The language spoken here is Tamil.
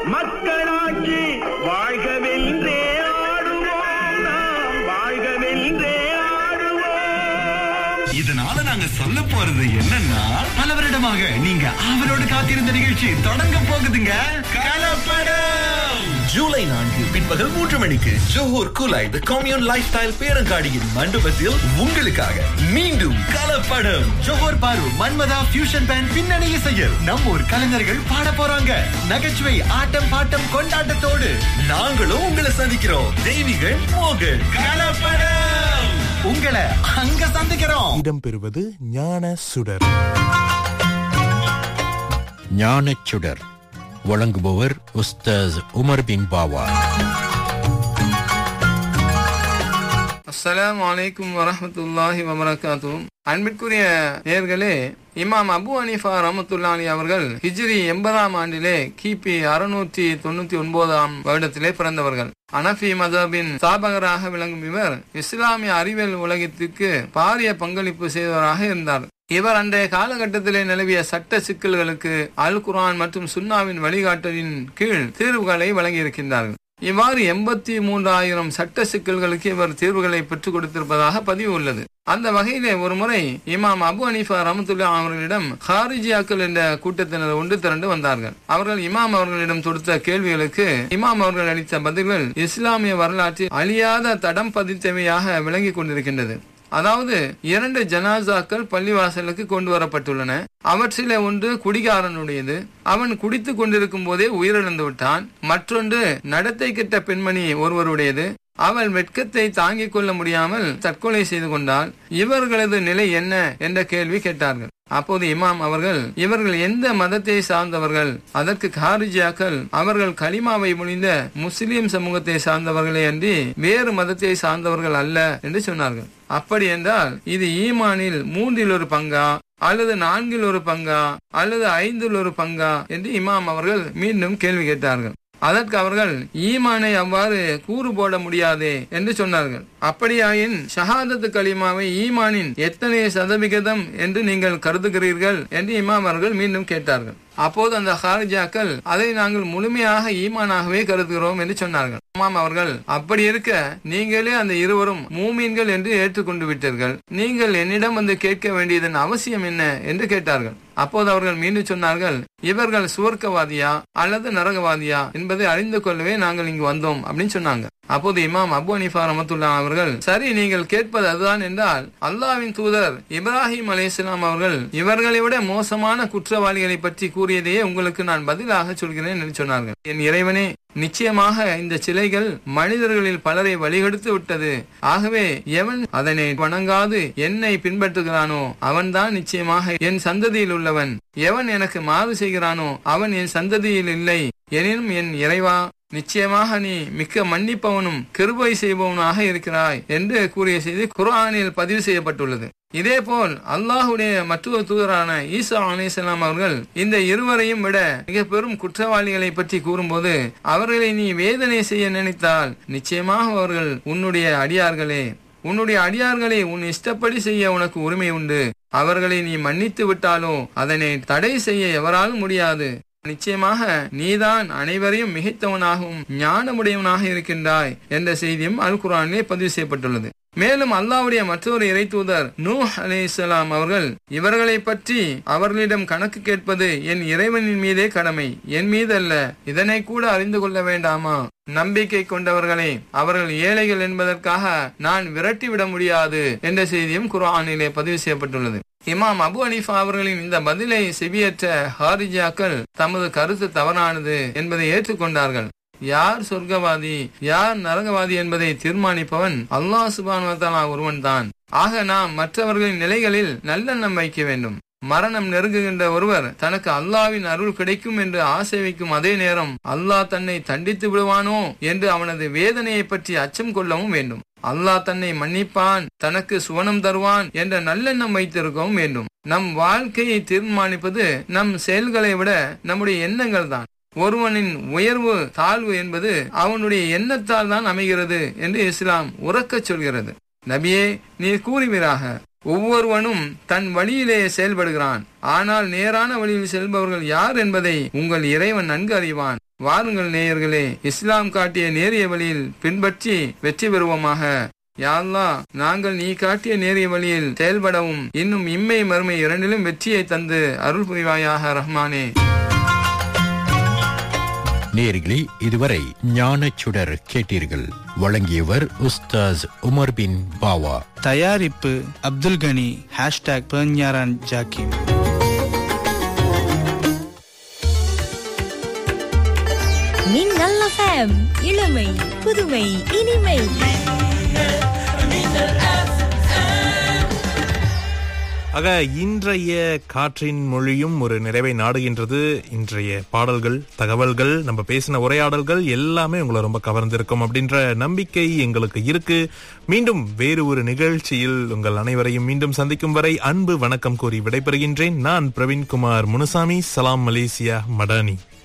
மக்களாட்சி வாழ்கவென்றே ஆடுவோம் நாம் வாழ்கவென்றே ஆடுவோம் இதனால நாங்க சொல்ல போறது என்னன்னா பல வருடமாக நீங்க அவரோடு காத்திருந்த நிகழ்ச்சி தொடங்க போகுதுங்க கலப்படம் ஜூலை நான்கு பிற்பகல் மூன்று மணிக்கு Johor Kulai the Commune lifestyle பேரங்காடியின் மண்டபத்தில் உங்களுக்காக மீண்டும் கலப்படம் ஜோஹூர் பாரு மன்மதா ஃபியூஷன் பேண்ட் பின்னணி இசையில் நம்ம ஊர் கலைஞர்கள் பாட போறாங்க நகைச்சுவை ஆட்டம் பாட்டம் கொண்டாட்டத்தோடு நாங்களும் உங்களை சந்திக்கிறோம் தெய்வீகள் மோகன் கலப்படம் உங்களை அங்க சந்திக்கிறோம் இடம்பெறுவது ஞான சுடர் ஞானச்சுடர் வழங்குபவர் உஸ்தாஸ் உமர் பின் பாவா அஸ்ஸலாமு அலைக்கும் வரஹ்மத்துல்லாஹி வபரகாத்து அன்பிற்குரிய நேர்களே இமாம் அபு ஹனீஃபா ரஹமத்துல்லாஹி அவர்கள் ஹிஜ்ரி எண்பதாம் ஆண்டிலே கிபி அறுநூற்றி தொண்ணூத்தி ஒன்பதாம் வருடத்திலே பிறந்தவர்கள் அனஃபி மதபின் ஸ்தாபகராக விளங்கும் இவர் இஸ்லாமிய அறிவியல் உலகத்திற்கு பாரிய பங்களிப்பு செய்தவராக இருந்தார் இவர் அன்றைய காலகட்டத்திலே நிலவிய சட்ட சிக்கல்களுக்கு அல் குர்ஆன் மற்றும் சுன்னாவின் வழிகாட்டலின் கீழ் தீர்வுகளை வழங்கியிருக்கின்றார்கள் இவ்வாறு எண்பத்தி மூன்றாயிரம் சட்ட சிக்கல்களுக்கு இவர் தீர்வுகளை பெற்றுக் கொடுத்திருப்பதாக பதிவு உள்ளது அந்த வகையிலே ஒரு முறை இமாம் அபு அனிஃபா ரமத்துல்லா அவர்களிடம் ஹாரிஜியாக்கள் என்ற கூட்டத்தினர் ஒன்று திரண்டு வந்தார்கள் அவர்கள் இமாம் அவர்களிடம் தொடுத்த கேள்விகளுக்கு இமாம் அவர்கள் அளித்த பதில்கள் இஸ்லாமிய வரலாற்றில் அழியாத தடம் பதித்தவையாக விளங்கிக் கொண்டிருக்கின்றது அதாவது இரண்டு ஜனாசாக்கள் பள்ளிவாசலுக்கு கொண்டு வரப்பட்டுள்ளன அவற்றிலே ஒன்று குடிகாரனுடையது அவன் குடித்து கொண்டிருக்கும் போதே உயிரிழந்து விட்டான் மற்றொன்று நடத்தை கெட்ட பெண்மணி ஒருவருடையது அவள் வெட்கத்தை தாங்கிக் கொள்ள முடியாமல் தற்கொலை செய்து கொண்டால் இவர்களது நிலை என்ன என்ற கேள்வி கேட்டார்கள் அப்போது இமாம் அவர்கள் இவர்கள் எந்த மதத்தை சார்ந்தவர்கள் அதற்கு காரிஜியாக்கள் அவர்கள் கலிமாவை முடிந்த முஸ்லிம் சமூகத்தை சார்ந்தவர்களே அன்றி வேறு மதத்தை சார்ந்தவர்கள் அல்ல என்று சொன்னார்கள் அப்படி என்றால் இது ஈமானில் மூன்றில் ஒரு பங்கா அல்லது நான்கில் ஒரு பங்கா அல்லது ஐந்தில் ஒரு பங்கா என்று இமாம் அவர்கள் மீண்டும் கேள்வி கேட்டார்கள் அதற்கு அவர்கள் ஈமானை அவ்வாறு கூறு போட முடியாதே என்று சொன்னார்கள் அப்படியாயின் ஷஹாதத்து கலிமாவை ஈமானின் எத்தனை சதவிகிதம் என்று நீங்கள் கருதுகிறீர்கள் என்று இமாம் அவர்கள் மீண்டும் கேட்டார்கள் அப்போது அந்த ஹாரிஜாக்கள் அதை நாங்கள் முழுமையாக ஈமானாகவே கருதுகிறோம் என்று சொன்னார்கள் இமாம் அவர்கள் அப்படி இருக்க நீங்களே அந்த இருவரும் மூமீன்கள் என்று ஏற்றுக்கொண்டு விட்டீர்கள் நீங்கள் என்னிடம் வந்து கேட்க வேண்டியதன் அவசியம் என்ன என்று கேட்டார்கள் அப்போது அவர்கள் மீண்டும் சொன்னார்கள் இவர்கள் சுவர்க்கவாதியா அல்லது நரகவாதியா என்பதை அறிந்து கொள்ளவே நாங்கள் இங்கு வந்தோம் அப்படின்னு சொன்னாங்க அப்போது இமாம் அபு அனிஃபா ரமத்துல்லா அவர்கள் சரி நீங்கள் கேட்பது அதுதான் என்றால் அல்லாவின் தூதர் இப்ராஹிம் அலையாம் அவர்கள் இவர்களை விட மோசமான குற்றவாளிகளை பற்றி கூறியதையே உங்களுக்கு நான் பதிலாக சொல்கிறேன் என்று சொன்னார்கள் என் இறைவனே நிச்சயமாக இந்த சிலைகள் மனிதர்களில் பலரை வழிகெடுத்து விட்டது ஆகவே எவன் அதனை வணங்காது என்னை பின்பற்றுகிறானோ அவன்தான் நிச்சயமாக என் சந்ததியில் உள்ளவன் எவன் எனக்கு மாறு செய்கிறானோ அவன் என் சந்ததியில் இல்லை எனினும் என் இறைவா நிச்சயமாக நீ மிக்க மன்னிப்பவனும் கிருபை செய்பவனாக இருக்கிறாய் என்று கூறிய செய்தி குர்ஆனில் பதிவு செய்யப்பட்டுள்ளது இதேபோல் அல்லாஹுடைய மற்றொரு தூதரான ஈசா அலிசலாம் அவர்கள் இந்த இருவரையும் விட மிக பெரும் குற்றவாளிகளை பற்றி கூறும்போது அவர்களை நீ வேதனை செய்ய நினைத்தால் நிச்சயமாக அவர்கள் உன்னுடைய அடியார்களே உன்னுடைய அடியார்களை உன் இஷ்டப்படி செய்ய உனக்கு உரிமை உண்டு அவர்களை நீ மன்னித்து விட்டாலோ அதனை தடை செய்ய எவராலும் முடியாது நிச்சயமாக நீதான் அனைவரையும் மிகைத்தவனாகவும் ஞானமுடையவனாக இருக்கின்றாய் என்ற செய்தியும் அல் குரானிலே பதிவு செய்யப்பட்டுள்ளது மேலும் அல்லாவுடைய மற்றொரு இறை தூதர் நூ அலே இஸ்லாம் அவர்கள் இவர்களை பற்றி அவர்களிடம் கணக்கு கேட்பது என் இறைவனின் மீதே கடமை என் மீது அல்ல இதனை கூட அறிந்து கொள்ள வேண்டாமா நம்பிக்கை கொண்டவர்களே அவர்கள் ஏழைகள் என்பதற்காக நான் விரட்டிவிட முடியாது என்ற செய்தியும் குரானிலே பதிவு செய்யப்பட்டுள்ளது இமாம் அபு அனிஃபா அவர்களின் இந்த பதிலை செவியற்ற ஹாரிஜாக்கள் தமது கருத்து தவறானது என்பதை ஏற்றுக்கொண்டார்கள் யார் சொர்க்கவாதி யார் நரகவாதி என்பதை தீர்மானிப்பவன் அல்லாஹ் சுபானுவத்தாலா ஒருவன் தான் ஆக நாம் மற்றவர்களின் நிலைகளில் நல்லெண்ணம் வைக்க வேண்டும் மரணம் நெருங்குகின்ற ஒருவர் தனக்கு அல்லாவின் அருள் கிடைக்கும் என்று ஆசை வைக்கும் அதே நேரம் அல்லாஹ் தன்னை தண்டித்து விடுவானோ என்று அவனது வேதனையை பற்றி அச்சம் கொள்ளவும் வேண்டும் அல்லாஹ் தன்னை மன்னிப்பான் தனக்கு சுவனம் தருவான் என்ற நல்லெண்ணம் வைத்திருக்கவும் வேண்டும் நம் வாழ்க்கையை தீர்மானிப்பது நம் செயல்களை விட நம்முடைய எண்ணங்கள் தான் ஒருவனின் உயர்வு தாழ்வு என்பது அவனுடைய எண்ணத்தால் தான் அமைகிறது என்று இஸ்லாம் உறக்கச் சொல்கிறது நபியே நீர் கூறுவீராக ஒவ்வொருவனும் தன் வழியிலே செயல்படுகிறான் ஆனால் நேரான வழியில் செல்பவர்கள் யார் என்பதை உங்கள் இறைவன் நன்கு அறிவான் வாருங்கள் நேயர்களே இஸ்லாம் காட்டிய நேரிய வழியில் பின்பற்றி வெற்றி பெறுவோமாக யா அல்லாஹ் நாங்கள் நீ காட்டிய நேரிய வழியில் செயல்படவும் இன்னும் இம்மை மறுமை இரண்டிலும் வெற்றியை தந்து அருள் புரிவாயாக ரஹ்மானே நேர்களே இதுவரை ஞானச்சுடர் கேட்டீர்கள் வழங்கியவர் உஸ்தாஸ் உமர் பின் பாவா தயாரிப்பு அப்துல் கனி ஹேஷ்டாக் பெர்ஞாரான் ஜாக்கிம் மின்னல் எஃப்எம் இளமை புதுமை இனிமை ஆக இன்றைய காற்றின் மொழியும் ஒரு நிறைவை நாடுகின்றது இன்றைய பாடல்கள் தகவல்கள் நம்ம பேசின உரையாடல்கள் எல்லாமே உங்களை ரொம்ப கவர்ந்திருக்கும் அப்படின்ற நம்பிக்கை எங்களுக்கு இருக்கு மீண்டும் வேறு ஒரு நிகழ்ச்சியில் உங்கள் அனைவரையும் மீண்டும் சந்திக்கும் வரை அன்பு வணக்கம் கூறி விடைபெறுகின்றேன் நான் பிரவீன்குமார் முனுசாமி சலாம் மலேசியா மடானி